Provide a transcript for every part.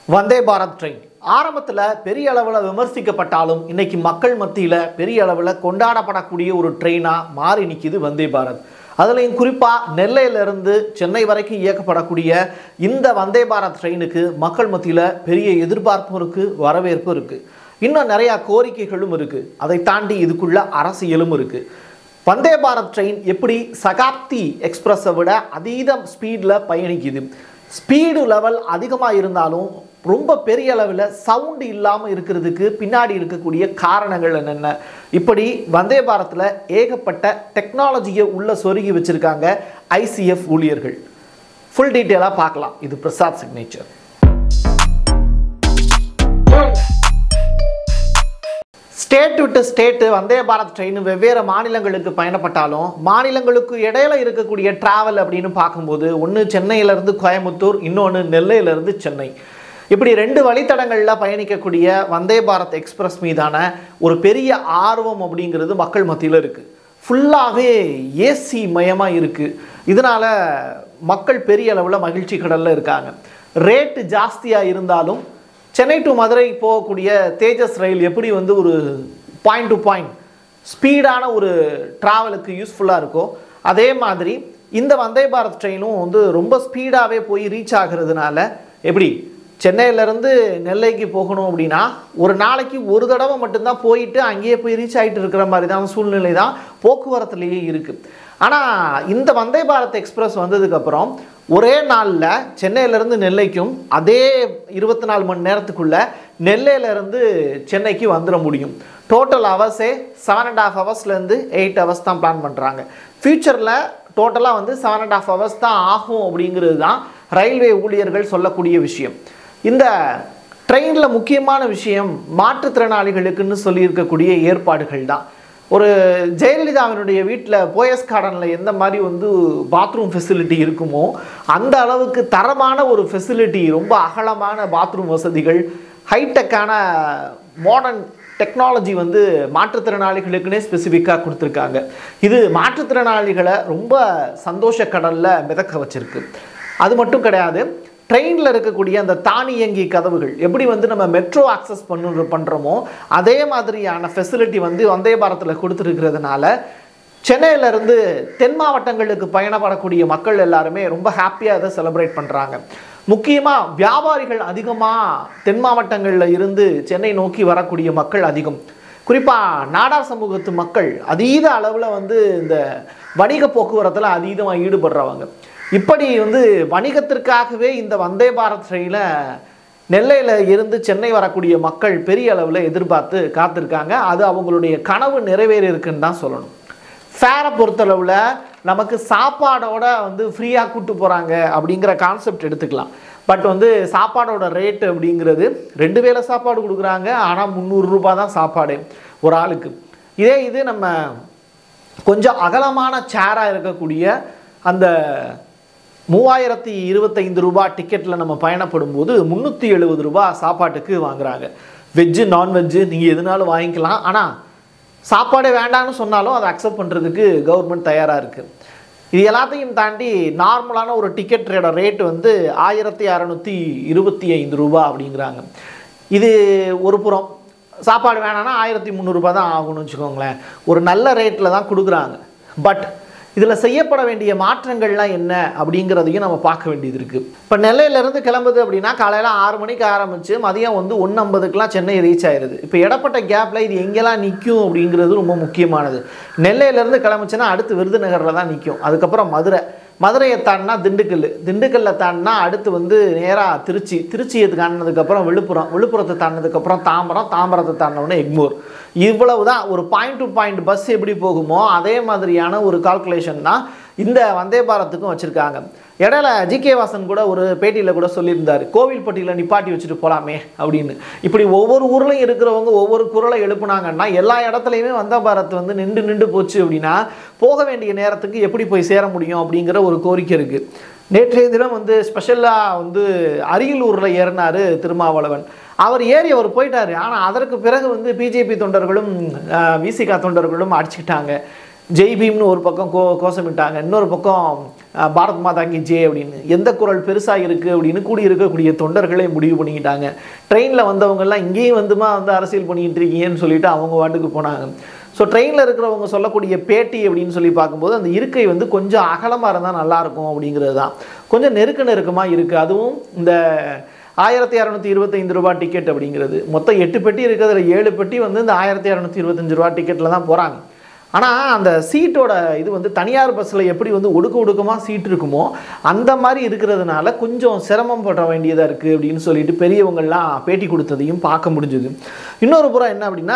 வந்தே Bharat train ஆரம்பத்தில் பெரிய அளவில் விமர்சிக்கப்பட்டாலும் இன்னைக்கு மக்கள் மத்தியில் பெரிய அளவில் கொண்டாடப்படக்கூடிய ஒரு ட்ரெயினாக மாறி நிற்கிது வந்தே பாரத் அதுலேயும் குறிப்பாக நெல்லையிலிருந்து சென்னை வரைக்கும் இயக்கப்படக்கூடிய இந்த வந்தே பாரத் ட்ரெயினுக்கு மக்கள் மத்தியில் பெரிய எதிர்பார்ப்பும் இருக்குது வரவேற்பும் இருக்குது இன்னும் நிறையா கோரிக்கைகளும் இருக்குது அதை தாண்டி இதுக்குள்ள அரசியலும் இருக்குது வந்தே பாரத் ட்ரெயின் எப்படி சகாப்தி எக்ஸ்பிரஸை விட அதீத ஸ்பீடில் பயணிக்குது ஸ்பீடு லெவல் அதிகமாக இருந்தாலும் ரொம்ப பெரிய அளவில் சவுண்டு இல்லாமல் இருக்கிறதுக்கு பின்னாடி இருக்கக்கூடிய காரணங்கள் என்னென்ன இப்படி வந்தே பாரத்தில் ஏகப்பட்ட டெக்னாலஜியை உள்ள சொருகி வச்சுருக்காங்க ஐசிஎஃப் ஊழியர்கள் ஃபுல் டீட்டெயிலாக பார்க்கலாம் இது பிரசாத் சிக்னேச்சர் ஸ்டேட் விட்டு ஸ்டேட்டு வந்தே பாரத் ட்ரெயின் வெவ்வேறு மாநிலங்களுக்கு பயணப்பட்டாலும் மாநிலங்களுக்கு இடையில இருக்கக்கூடிய டிராவல் அப்படின்னு பார்க்கும்போது ஒன்று சென்னையிலேருந்து கோயம்புத்தூர் இன்னொன்று நெல்லையிலேருந்து சென்னை இப்படி ரெண்டு வழித்தடங்களில் பயணிக்கக்கூடிய வந்தே பாரத் எக்ஸ்பிரஸ் மீதான ஒரு பெரிய ஆர்வம் அப்படிங்கிறது மக்கள் மத்தியில் இருக்குது ஃபுல்லாகவே ஏசி மயமாக இருக்குது இதனால் மக்கள் பெரிய அளவில் மகிழ்ச்சி கடலில் இருக்காங்க ரேட்டு ஜாஸ்தியாக இருந்தாலும் சென்னை டு மதுரை போகக்கூடிய தேஜஸ் ரயில் எப்படி வந்து ஒரு பாயிண்ட் டு பாயிண்ட் ஸ்பீடான ஒரு ட்ராவலுக்கு யூஸ்ஃபுல்லாக இருக்கோ அதே மாதிரி இந்த வந்தே பாரத் ட்ரெயினும் வந்து ரொம்ப ஸ்பீடாகவே போய் ரீச் ஆகிறதுனால எப்படி சென்னையிலேருந்து நெல்லைக்கு போகணும் அப்படின்னா ஒரு நாளைக்கு ஒரு தடவை மட்டும்தான் போயிட்டு அங்கேயே போய் ரீச் ஆகிட்டு இருக்கிற மாதிரி தான் சூழ்நிலை தான் போக்குவரத்துலேயே இருக்குது ஆனால் இந்த வந்தே பாரத் எக்ஸ்பிரஸ் வந்ததுக்கப்புறம் ஒரே நாளில் சென்னையிலேருந்து நெல்லைக்கும் அதே இருபத்தி நாலு மணி நேரத்துக்குள்ள நெல்லையிலேருந்து சென்னைக்கு வந்துட முடியும் டோட்டல் ஹவர்ஸே செவன் அண்ட் ஹாஃப் ஹவர்ஸ்லேருந்து எயிட் ஹவர்ஸ் தான் பிளான் பண்ணுறாங்க ஃப்யூச்சரில் டோட்டலாக வந்து செவன் அண்ட் ஹாஃப் ஹவர்ஸ் தான் ஆகும் அப்படிங்கிறது தான் ரயில்வே ஊழியர்கள் சொல்லக்கூடிய விஷயம் இந்த ட்ரெயினில் முக்கியமான விஷயம் மாற்றுத்திறனாளிகளுக்குன்னு சொல்லியிருக்கக்கூடிய ஏற்பாடுகள் தான் ஒரு ஜெயலலிதாவினுடைய வீட்டில் போயஸ் கார்டனில் எந்த மாதிரி வந்து பாத்ரூம் ஃபெசிலிட்டி இருக்குமோ அந்த அளவுக்கு தரமான ஒரு ஃபெசிலிட்டி ரொம்ப அகலமான பாத்ரூம் வசதிகள் ஹைடெக்கான மாடர்ன் டெக்னாலஜி வந்து மாற்றுத்திறனாளிகளுக்குன்னே ஸ்பெசிஃபிக்காக கொடுத்துருக்காங்க இது மாற்றுத்திறனாளிகளை ரொம்ப சந்தோஷ கடலில் மிதக்க வச்சிருக்கு அது மட்டும் கிடையாது ட்ரெயினில் இருக்கக்கூடிய அந்த தானியங்கி கதவுகள் எப்படி வந்து நம்ம மெட்ரோ ஆக்சஸ் பண்ணு பண்ணுறோமோ அதே மாதிரியான ஃபெசிலிட்டி வந்து வந்தே பாரத்தில் கொடுத்துருக்கிறதுனால சென்னையிலேருந்து தென் மாவட்டங்களுக்கு பயணப்படக்கூடிய மக்கள் எல்லாருமே ரொம்ப ஹாப்பியாக இதை செலிப்ரேட் பண்ணுறாங்க முக்கியமாக வியாபாரிகள் அதிகமாக தென் மாவட்டங்களில் இருந்து சென்னை நோக்கி வரக்கூடிய மக்கள் அதிகம் குறிப்பாக நாடார் சமூகத்து மக்கள் அதீத அளவில் வந்து இந்த வணிக போக்குவரத்தில் அதீதமாக ஈடுபடுறவங்க இப்படி வந்து வணிகத்திற்காகவே இந்த வந்தே பாரத் ட்ரெயினில் நெல்லையில் இருந்து சென்னை வரக்கூடிய மக்கள் பெரிய அளவில் எதிர்பார்த்து காத்திருக்காங்க அது அவங்களுடைய கனவு நிறைவேறி இருக்குன்னு தான் சொல்லணும் ஃபேரை பொறுத்தளவில் நமக்கு சாப்பாடோட வந்து ஃப்ரீயாக கூட்டு போகிறாங்க அப்படிங்கிற கான்செப்ட் எடுத்துக்கலாம் பட் வந்து சாப்பாடோட ரேட்டு அப்படிங்கிறது ரெண்டு வேளை சாப்பாடு கொடுக்குறாங்க ஆனால் முந்நூறுரூபா தான் சாப்பாடு ஒரு ஆளுக்கு இதே இது நம்ம கொஞ்சம் அகலமான சேராக இருக்கக்கூடிய அந்த மூவாயிரத்தி இருபத்தைந்து ரூபா டிக்கெட்டில் நம்ம பயணப்படும் போது முந்நூற்றி எழுபது ரூபா சாப்பாட்டுக்கு வாங்குறாங்க வெஜ்ஜு நான்வெஜ்ஜு நீங்கள் எதுனாலும் வாங்கிக்கலாம் ஆனால் சாப்பாடே வேண்டாம்னு சொன்னாலும் அதை அக்செப்ட் பண்ணுறதுக்கு கவர்மெண்ட் தயாராக இருக்குது இது எல்லாத்தையும் தாண்டி நார்மலான ஒரு டிக்கெட்டோட ரேட் வந்து ஆயிரத்தி அறநூற்றி இருபத்தி ஐந்து ரூபா அப்படிங்கிறாங்க இது ஒரு புறம் சாப்பாடு வேணான்னா ஆயிரத்தி முந்நூறுரூபா தான் ஆகும்னு வச்சுக்கோங்களேன் ஒரு நல்ல ரேட்டில் தான் கொடுக்குறாங்க பட் இதில் செய்யப்பட வேண்டிய மாற்றங்கள்லாம் என்ன அப்படிங்கிறதையும் நம்ம பார்க்க வேண்டியது இருக்குது இப்போ நெல்லையிலேருந்து கிளம்புது அப்படின்னா காலையில் ஆறு மணிக்கு ஆரம்பித்து மதியம் வந்து ஒன்று ஐம்பதுக்கெலாம் சென்னை ரீச் ஆயிடுது இப்போ இடப்பட்ட கேப்பில் இது எங்கெல்லாம் நிற்கும் அப்படிங்கிறது ரொம்ப முக்கியமானது நெல்லையிலேருந்து கிளம்புச்சுன்னா அடுத்து விருதுநகரில் தான் நிற்கும் அதுக்கப்புறம் மதுரை மதுரையை தாண்டினா திண்டுக்கல் திண்டுக்கல்லை தாண்டினா அடுத்து வந்து நேராக திருச்சி திருச்சியை தாண்டினதுக்கப்புறம் விழுப்புரம் விழுப்புரத்தை தாண்டினதுக்கப்புறம் தாம்பரம் தாம்பரத்தை தாண்டினவுடனே எக்மூர் இவ்வளவு தான் ஒரு பாயிண்ட் டு பாயிண்ட் பஸ் எப்படி போகுமோ அதே மாதிரியான ஒரு கால்குலேஷன் தான் இந்த வந்தே பாரத்துக்கும் வச்சுருக்காங்க இடையில ஜி கே வாசன் கூட ஒரு பேட்டியில் கூட சொல்லியிருந்தார் கோவில்பட்டியில் நிப்பாட்டி வச்சுட்டு போகலாமே அப்படின்னு இப்படி ஒவ்வொரு ஊர்லையும் இருக்கிறவங்க ஒவ்வொரு குரலை எழுப்புனாங்கன்னா எல்லா இடத்துலையுமே வந்தே பாரத் வந்து நின்று நின்று போச்சு அப்படின்னா போக வேண்டிய நேரத்துக்கு எப்படி போய் சேர முடியும் அப்படிங்கிற ஒரு கோரிக்கை இருக்குது நேற்றைய தினம் வந்து ஸ்பெஷலாக வந்து அரியலூரில் ஏறினார் திருமாவளவன் அவர் ஏறி அவர் போயிட்டார் ஆனால் அதற்கு பிறகு வந்து பிஜேபி தொண்டர்களும் விசிகா தொண்டர்களும் அடிச்சுக்கிட்டாங்க ஜெய் பீம்னு ஒரு பக்கம் கோ கோஷமிட்டாங்க இன்னொரு பக்கம் அஹ், பாரத் மாதா கி ஜே அப்படின்னு எந்த குரல் பெருசாக இருக்குது அப்படின்னு கூடி இருக்கக்கூடிய தொண்டர்களே முடிவு பண்ணிக்கிட்டாங்க ட்ரெயினில் வந்தவங்கெல்லாம் இங்கேயும் வந்துமா வந்து அரசியல் பண்ணிக்கிட்டு இருக்கீங்கன்னு சொல்லிட்டு அவங்க வாட்டுக்கு போனாங்க ஸோ ட்ரெயினில் இருக்கிறவங்க சொல்லக்கூடிய பேட்டி அப்படின்னு சொல்லி பார்க்கும்போது அந்த இருக்கை வந்து கொஞ்சம் அகலமாக இருந்தால் நல்லாயிருக்கும் அப்படிங்கிறது தான் கொஞ்சம் நெருக்க நெருக்கமாக இருக்குது அதுவும் இந்த ஆயிரத்தி இரநூத்தி இருபத்தைந்து ரூபாய் டிக்கெட் அப்படிங்கிறது மொத்தம் எட்டு பெட்டி இருக்கிறதுல ஏழு பெட்டி வந்து இந்த ஆயிரத்தி இரநூத்தி இருபத்தஞ்சு ரூபா டிக்கெட்டில் தான் போகிறாங்க ஆனால் அந்த சீட்டோட இது வந்து தனியார் பஸ்ஸில் எப்படி வந்து ஒடுக்க ஒடுக்கமாக சீட் இருக்குமோ அந்த மாதிரி இருக்கிறதுனால கொஞ்சம் சிரமம் பட வேண்டியதாக இருக்குது அப்படின்னு சொல்லிட்டு பெரியவங்கள்லாம் பேட்டி கொடுத்ததையும் பார்க்க முடிஞ்சுது இன்னொரு புறம் என்ன அப்படின்னா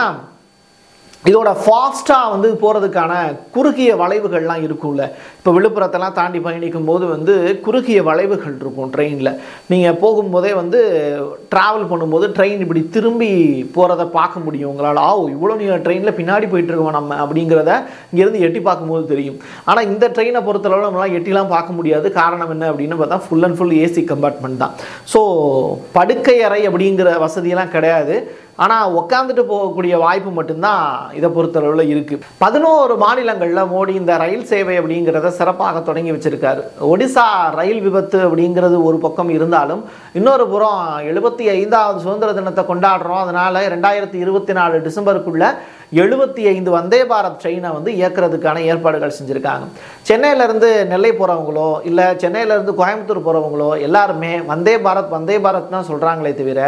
இதோட ஃபாஸ்ட்டாக வந்து போகிறதுக்கான குறுகிய வளைவுகள்லாம் இருக்கும்ல இப்போ விழுப்புரத்தெல்லாம் தாண்டி பயணிக்கும் போது வந்து குறுகிய வளைவுகள் இருக்கும் ட்ரெயினில் நீங்கள் போகும்போதே வந்து ட்ராவல் பண்ணும்போது ட்ரெயின் இப்படி திரும்பி போகிறத பார்க்க முடியும் உங்களால் ஆ இவ்வளோ நீ ட்ரெயினில் பின்னாடி போயிட்டு இருக்கோம் நம்ம அப்படிங்கிறத இங்கேருந்து எட்டி பார்க்கும்போது தெரியும் ஆனால் இந்த ட்ரெயினை பொறுத்தளவு நம்மளால் எட்டிலாம் பார்க்க முடியாது காரணம் என்ன அப்படின்னு பார்த்தா full and full AC compartment தான் ஸோ படுக்கை அறை அப்படிங்கிற வசதியெல்லாம் கிடையாது ஆனால் உட்காந்துட்டு போகக்கூடிய வாய்ப்பு மட்டும்தான் இதை பொறுத்தளவில் இருக்குது பதினோரு மாநிலங்களில் மோடி இந்த ரயில் சேவை அப்படிங்கிறத சிறப்பாக தொடங்கி வச்சிருக்காரு ஒடிசா ரயில் விபத்து அப்படிங்கிறது ஒரு பக்கம் இருந்தாலும் இன்னொரு புறம் எழுபத்தி ஐந்தாவது சுதந்திர தினத்தை கொண்டாடுறோம் அதனால் ரெண்டாயிரத்தி இருபத்தி நாலு டிசம்பருக்குள்ள எழுபத்தி ஐந்து வந்தே பாரத் ட்ரெயினை வந்து இயக்குறதுக்கான ஏற்பாடுகள் செஞ்சுருக்காங்க சென்னையிலேருந்து நெல்லை போகிறவங்களோ இல்லை சென்னையிலேருந்து கோயம்புத்தூர் போகிறவங்களோ எல்லாருமே வந்தே பாரத் வந்தே பாரத் தான் சொல்கிறாங்களே தவிர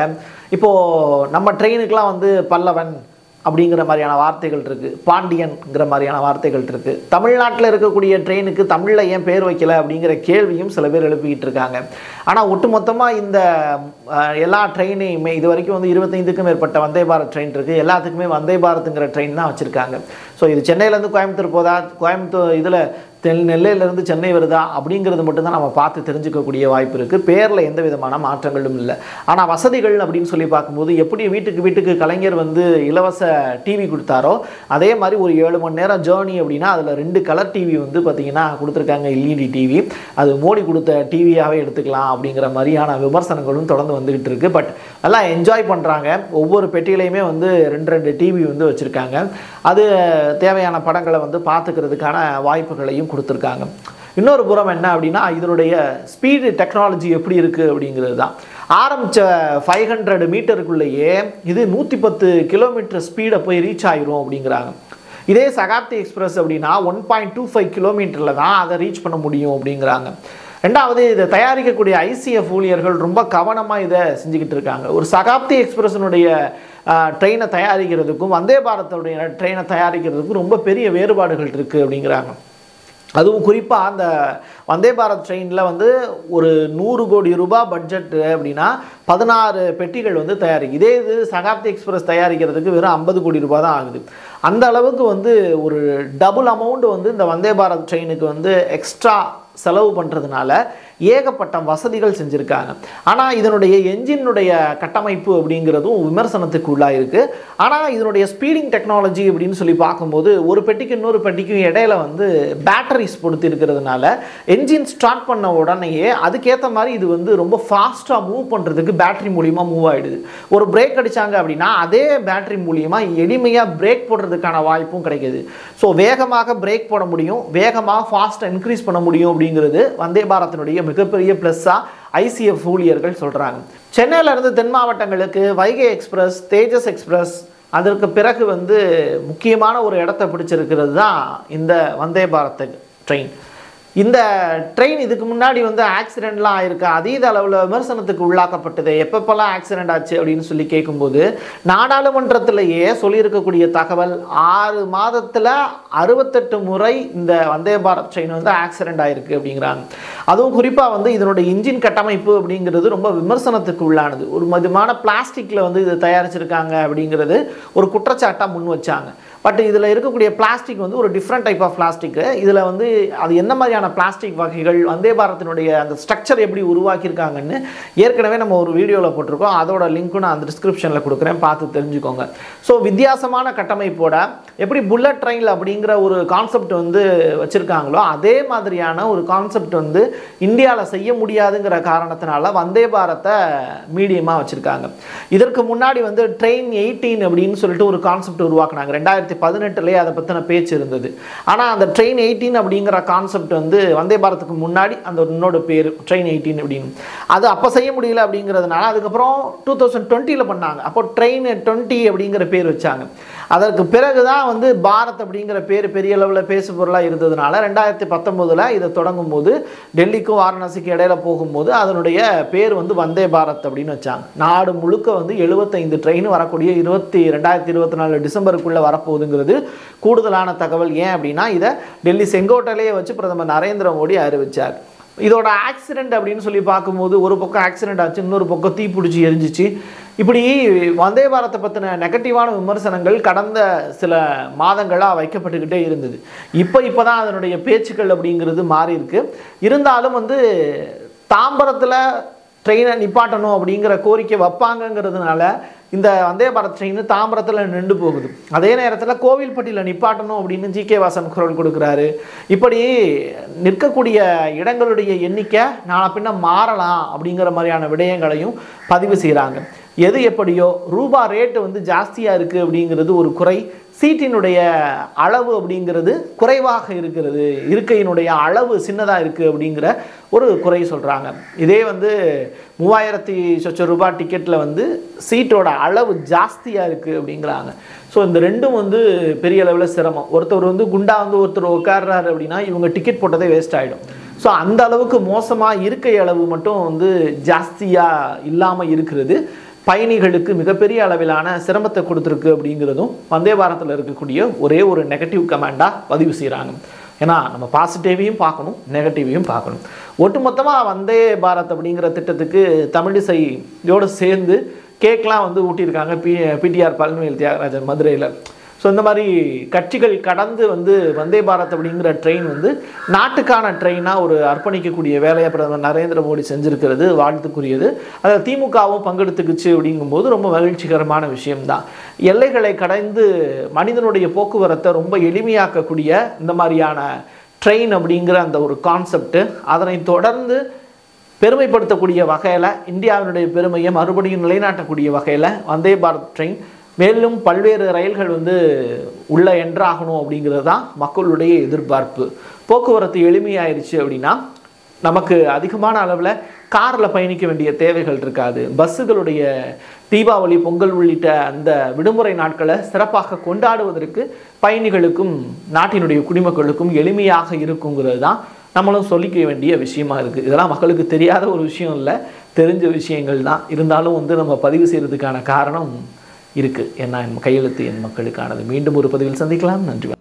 இப்போது நம்ம ட்ரெயினுக்கெலாம் வந்து பல்லவன் அப்படிங்கிற மாதிரியான வார்த்தைகள் இருக்குது பாண்டியன்ங்கிற மாதிரியான வார்த்தைகள் இருக்குது தமிழ்நாட்டில் இருக்கக்கூடிய ட்ரெயினுக்கு தமிழில் ஏன் பேர் வைக்கல அப்படிங்கிற கேள்வியும் சில பேர் எழுப்பிக்கிட்டு இருக்காங்க ஆனால் ஒட்டுமொத்தமாக இந்த அஹ், எல்லா ட்ரெயினையுமே இது வரைக்கும் வந்து இருபத்தைந்துக்கும் மேற்பட்ட வந்தே பாரத் ட்ரெயின் இருக்குது எல்லாத்துக்குமே வந்தே பாரத்துங்கிற ட்ரெயின் தான் வச்சுருக்காங்க ஸோ இது சென்னையிலேருந்து கோயம்புத்தூர் போதா கோயம்புத்தூர் இதில் தென் நெல்லையிலேருந்து சென்னை வருதா அப்படிங்கிறது மட்டும்தான் நம்ம பார்த்து தெரிஞ்சுக்கக்கூடிய வாய்ப்பு இருக்குது பேரில் எந்த விதமான மாற்றங்களும் இல்லை ஆனால் வசதிகள் அப்படின்னு சொல்லி பார்க்கும்போது எப்படி வீட்டுக்கு வீட்டுக்கு கலைஞர் வந்து இலவச டிவி கொடுத்தாரோ அதே மாதிரி ஒரு ஏழு மணி நேரம் ஜேர்னி அப்படின்னா அதில் ரெண்டு கலர் டிவி வந்து பார்த்திங்கன்னா கொடுத்துருக்காங்க எல்இடி டிவி அது மோடி கொடுத்த டிவியாகவே எடுத்துக்கலாம் அப்படிங்கிற மாதிரியான விமர்சனங்களும் தொடர்ந்து வந்துக்கிட்டு இருக்குது பட் நல்லா என்ஜாய் பண்ணுறாங்க ஒவ்வொரு பெட்டியிலையுமே வந்து ரெண்டு ரெண்டு டிவி வந்து வச்சுருக்காங்க அது தேவையான படங்களை வந்து பார்த்துக்கிறதுக்கான வாய்ப்புகளையும் கொடுத்துருக்காங்க இன்னொரு புறம் என்ன அப்படின்னா இதனுடைய ஸ்பீடு டெக்னாலஜி எப்படி இருக்குது அப்படிங்கிறது தான் ஆரம்பித்த ஃபைவ் ஹண்ட்ரட் மீட்டருக்குள்ளேயே இது நூற்றி பத்து கிலோமீட்டர் ஸ்பீடை போய் ரீச் ஆயிரும் அப்படிங்கிறாங்க இதே சகாப்தி எக்ஸ்பிரஸ் அப்படின்னா ஒன் பாயிண்ட் டூ ஃபைவ் கிலோமீட்டரில் தான் அதை ரீச் பண்ண முடியும் அப்படிங்கிறாங்க ரெண்டாவது இதை தயாரிக்கக்கூடிய ஐசிஎஃப் ஊழியர்கள் ரொம்ப கவனமாக இதை செஞ்சுக்கிட்டு இருக்காங்க ஒரு சகாப்தி எக்ஸ்பிரஸினுடைய ட்ரெயினை தயாரிக்கிறதுக்கும் வந்தே பாரத்துடைய ட்ரெயினை தயாரிக்கிறதுக்கும் ரொம்ப பெரிய வேறுபாடுகள் இருக்குது அப்படிங்கிறாங்க அதுவும் குறிப்பாக அந்த வந்தே பாரத் ட்ரெயினில் வந்து ஒரு நூறு கோடி ரூபாய் பட்ஜெட் அப்படின்னா பதினாறு பெட்டிகள் வந்து தயாரிக்கும் இதே இது சகாப்தி எக்ஸ்பிரஸ் தயாரிக்கிறதுக்கு வெறும் ஐம்பது கோடி ரூபாய் தான் ஆகுது அந்த அளவுக்கு வந்து ஒரு டபுள் அமௌண்ட் வந்து இந்த வந்தே பாரத் ட்ரெயினுக்கு வந்து எக்ஸ்ட்ரா செலவு பண்ணுறதுனால ஏகப்பட்ட வசதிகள் செஞ்சுருக்காங்க ஆனால் இதனுடைய என்ஜினுடைய கட்டமைப்பு அப்படிங்கிறதும் விமர்சனத்துக்கு உள்ளாயிருக்கு ஆனால் இதனுடைய ஸ்பீடிங் டெக்னாலஜி அப்படின்னு சொல்லி பார்க்கும்போது ஒரு பெட்டிக்கு இன்னொரு பெட்டிக்கும் இடையில வந்து பேட்டரிஸ் பொறுத்து இருக்கிறதுனால என்ஜின் ஸ்டார்ட் பண்ண உடனேயே அதுக்கேற்ற மாதிரி இது வந்து ரொம்ப ஃபாஸ்ட்டாக மூவ் பண்ணுறதுக்கு பேட்டரி மூலியமா மூவ் ஆகிடுது ஒரு பிரேக் அடிச்சாங்க அப்படின்னா அதே பேட்டரி மூலியமா எளிமையாக பிரேக் போடுறதுக்கான வாய்ப்பும் கிடைக்குது ஸோ வேகமாக பிரேக் போட முடியும் வேகமாக ஃபாஸ்ட்டாக இன்க்ரீஸ் பண்ண முடியும் அப்படிங்கிறது வந்தே பாரத்தினுடைய மிகப்பெரிய ப்ளஸ்ஸாக ஐசிஎஃப் ஊழியர்கள் சொல்கிறாங்க சென்னையிலேருந்து தென் மாவட்டங்களுக்கு வைகை எக்ஸ்பிரஸ் தேஜஸ் எக்ஸ்பிரஸ் அதற்கு பிறகு வந்து முக்கியமான ஒரு இடத்த பிடிச்சிருக்கிறது தான் இந்த வந்தே பாரத் ட்ரெயின் இந்த ட்ரெயின் இதுக்கு முன்னாடி வந்து ஆக்சிடெண்ட்லாம் ஆயிருக்கு அதீத அளவில் விமர்சனத்துக்கு உள்ளாக்கப்பட்டது எப்பப்பெல்லாம் ஆக்சிடெண்ட் ஆச்சு அப்படின்னு சொல்லி கேட்கும்போது நாடாளுமன்றத்திலேயே சொல்லியிருக்கக்கூடிய தகவல் ஆறு மாதத்தில் அறுபத்தெட்டு முறை இந்த வந்தே பாரத் ட்ரெயின் வந்து ஆக்சிடெண்ட் ஆயிருக்கு அப்படிங்கிறாங்க அதுவும் குறிப்பாக வந்து இதனுடைய இன்ஜின் கட்டமைப்பு அப்படிங்கிறது ரொம்ப விமர்சனத்துக்கு உள்ளானது ஒரு மதுமான பிளாஸ்டிக்கில் வந்து இது தயாரிச்சிருக்காங்க அப்படிங்கிறது ஒரு குற்றச்சாட்டாக முன் வச்சாங்க பட் இதில் இருக்கக்கூடிய பிளாஸ்டிக் வந்து ஒரு டிஃப்ரெண்ட் டைப் ஆஃப் பிளாஸ்டிக்கு இதில் வந்து அது என்ன மாதிரியான பிளாஸ்டிக் வகைகள் வந்தே பாரத்தினுடைய அந்த ஸ்ட்ரக்சர் எப்படி உருவாக்கியிருக்காங்கன்னு ஏற்கனவே நம்ம ஒரு வீடியோவில் போட்டிருக்கோம் அதோட லிங்க்கும் நான் அந்த டிஸ்கிரிப்ஷனில் கொடுக்குறேன் பார்த்து தெரிஞ்சுக்கோங்க ஸோ வித்தியாசமான கட்டமைப்போட எப்படி புல்லட் ட்ரெயினில் அப்படிங்கிற ஒரு கான்செப்ட் வந்து வச்சுருக்காங்களோ அதே மாதிரியான ஒரு கான்செப்ட் வந்து இந்தியாவில் செய்ய முடியாதுங்கிற காரணத்தினால வந்தே பாரத்தை மீடியமாக வச்சுருக்காங்க இதற்கு முன்னாடி வந்து ட்ரெயின் எயிட்டீன் அப்படின்னு சொல்லிட்டு ஒரு கான்செப்ட் உருவாக்குனாங்க ரெண்டாயிரத்தி பதினெட்டுலேயே அதை பற்றின பேச்சு இருந்தது ஆனால் அந்த ட்ரெயின் எயிட்டீன் அப்படிங்கிற கான்செப்ட் வந்து வந்தே பாரத்துக்கு முன்னாடி அந்த இன்னொரு பேர் ட்ரெயின் எயிட்டீன் அப்படின்னு அது அப்போ செய்ய முடியல அப்படிங்கிறதுனால அதுக்கப்புறம் டூ தௌசண்ட் டுவெண்ட்டியில் பண்ணாங்க அப்போ ட்ரெயின் டுவெண்ட்டி அப்படிங்கிற பேர் வச்சாங்க அதற்கு பிறகு தான் வந்து பாரத் அப்படிங்கிற பேர் பெரிய அளவில் பேசு பொருளாக இருந்ததுனால ரெண்டாயிரத்தி பத்தொம்போதில் இதை தொடங்கும் போது டெல்லிக்கும் வாரணாசிக்கும் இடையில போகும்போது அதனுடைய பேர் வந்து வந்தே பாரத் அப்படின்னு வச்சாங்க நாடு முழுக்க வந்து எழுபத்தைந்து ட்ரெயின் வரக்கூடிய இருபத்தி ரெண்டாயிரத்தி இருபத்தி நாலு டிசம்பருக்குள்ளே வரப்போகுதுங்கிறது கூடுதலான தகவல் ஏன் அப்படின்னா இதை டெல்லி செங்கோட்டையிலேயே வச்சு பிரதமர் நரேந்திர மோடி அறிவிச்சார் இதோட ஆக்சிடென்ட் அப்படின்னு சொல்லி பார்க்கும்போது ஒரு பக்கம் ஆக்சிடென்ட் ஆச்சு இன்னொரு பக்கம் தீ பிடிச்சி எரிஞ்சிச்சு இப்படி வந்தே பாரத்தை பற்றின நெகட்டிவான விமர்சனங்கள் கடந்த சில மாதங்களாக வைக்கப்பட்டுக்கிட்டே இருந்தது இப்போ இப்போ தான் அதனுடைய பேச்சுக்கள் அப்படிங்கிறது மாறி இருக்கு இருந்தாலும் வந்து தாம்பரத்தில் ட்ரெயினை நிப்பாட்டணும் அப்படிங்கிற கோரிக்கை வைப்பாங்கங்கிறதுனால இந்த வந்தே பாரத் ட்ரெயின் தாம்பரத்தில் நின்று போகுது அதே நேரத்தில் கோவில்பட்டியில் நிப்பாட்டணும் அப்படின்னு ஜி கே வாசன் குரல் கொடுக்குறாரு இப்படி நிற்கக்கூடிய இடங்களுடைய எண்ணிக்கை நாளை பின்ன மாறலாம் அப்படிங்கிற மாதிரியான விடயங்களையும் பதிவு செய்கிறாங்க எது எப்படியோ ரூபா ரேட்டு வந்து ஜாஸ்தியாக இருக்குது அப்படிங்கிறது ஒரு குறை சீட்டினுடைய அளவு அப்படிங்கிறது குறைவாக இருக்கிறது இருக்கையினுடைய அளவு சின்னதாக இருக்குது அப்படிங்கிற ஒரு குறை சொல்கிறாங்க இதே வந்து மூவாயிரத்தி சொச்ச ரூபாய் டிக்கெட்டில் வந்து சீட்டோட அளவு ஜாஸ்தியாக இருக்குது அப்படிங்கிறாங்க ஸோ இந்த ரெண்டும் வந்து பெரிய அளவில் சிரமம் ஒருத்தர் வந்து குண்டா வந்து ஒருத்தர் உட்கார்றாரு அப்படின்னா இவங்க டிக்கெட் போட்டதே வேஸ்ட் ஆகிடும் ஸோ அந்த அளவுக்கு மோசமாக இருக்கை அளவு மட்டும் வந்து ஜாஸ்தியாக இல்லாமல் இருக்கிறது பயணிகளுக்கு மிகப்பெரிய அளவிலான சிரமத்தை கொடுத்துருக்கு அப்படிங்கிறதும் வந்தே பாரத்தில் இருக்கக்கூடிய ஒரே ஒரு நெகட்டிவ் கமெண்டாக பதிவு செய்கிறாங்க ஏன்னா நம்ம பாசிட்டிவையும் பார்க்கணும் நெகட்டிவையும் பார்க்கணும் ஒட்டுமொத்தமாக வந்தே பாரத் அப்படிங்கிற திட்டத்துக்கு தமிழிசையோடு சேர்ந்து கேக்லாம் வந்து ஊட்டியிருக்காங்க பி பிடிஆர் பழனிவேல் தியாகராஜன் மதுரையில் ஸோ இந்த மாதிரி கட்சிகள் கடந்து வந்து வந்தே பாரத் அப்படிங்கிற ட்ரெயின் வந்து நாட்டுக்கான ட்ரெயினாக ஒரு அர்ப்பணிக்கக்கூடிய வேலையை பிரதமர் நரேந்திர மோடி செஞ்சுருக்கிறது வாழ்த்துக்குரியது அதில் திமுகவும் பங்கெடுத்துக்குச்சு அப்படிங்கும்போது ரொம்ப மகிழ்ச்சிகரமான விஷயம்தான் எல்லைகளை கடந்து மனிதனுடைய போக்குவரத்தை ரொம்ப எளிமையாக்கக்கூடிய இந்த மாதிரியான ட்ரெயின் அப்படிங்கிற அந்த ஒரு கான்செப்ட் அதனை தொடர்ந்து பெருமைப்படுத்தக்கூடிய வகையில் இந்தியாவினுடைய பெருமையை மறுபடியும் நிலைநாட்டக்கூடிய வகையில் வந்தே பாரத் ட்ரெயின் மேலும் பல்வேறு ரயில்கள் வந்து உள்ள என்ட்ராகணும் அப்படிங்கிறது தான் மக்களுடைய எதிர்பார்ப்பு போக்குவரத்து எளிமையாயிருச்சு அப்படின்னா நமக்கு அதிகமான அளவில் காரில் பயணிக்க வேண்டிய தேவைகள் இருக்காது பஸ்ஸுகளுடைய தீபாவளி பொங்கல் உள்ளிட்ட அந்த விடுமுறை நாட்களை சிறப்பாக கொண்டாடுவதற்கு பயணிகளுக்கும் நாட்டினுடைய குடிமக்களுக்கும் எளிமையாக இருக்குங்கிறது தான் நம்மளும் சொல்லிக்க வேண்டிய விஷயமா இருக்குது இதெல்லாம் மக்களுக்கு தெரியாத ஒரு விஷயம் இல்லை தெரிஞ்ச விஷயங்கள் தான் இருந்தாலும் வந்து நம்ம பதிவு செய்கிறதுக்கான காரணம் இருக்குது ஏன்னா என் கையெழுத்து என் மக்களுக்கானது மீண்டும் ஒரு பதிவில் சந்திக்கலாம் நன்றி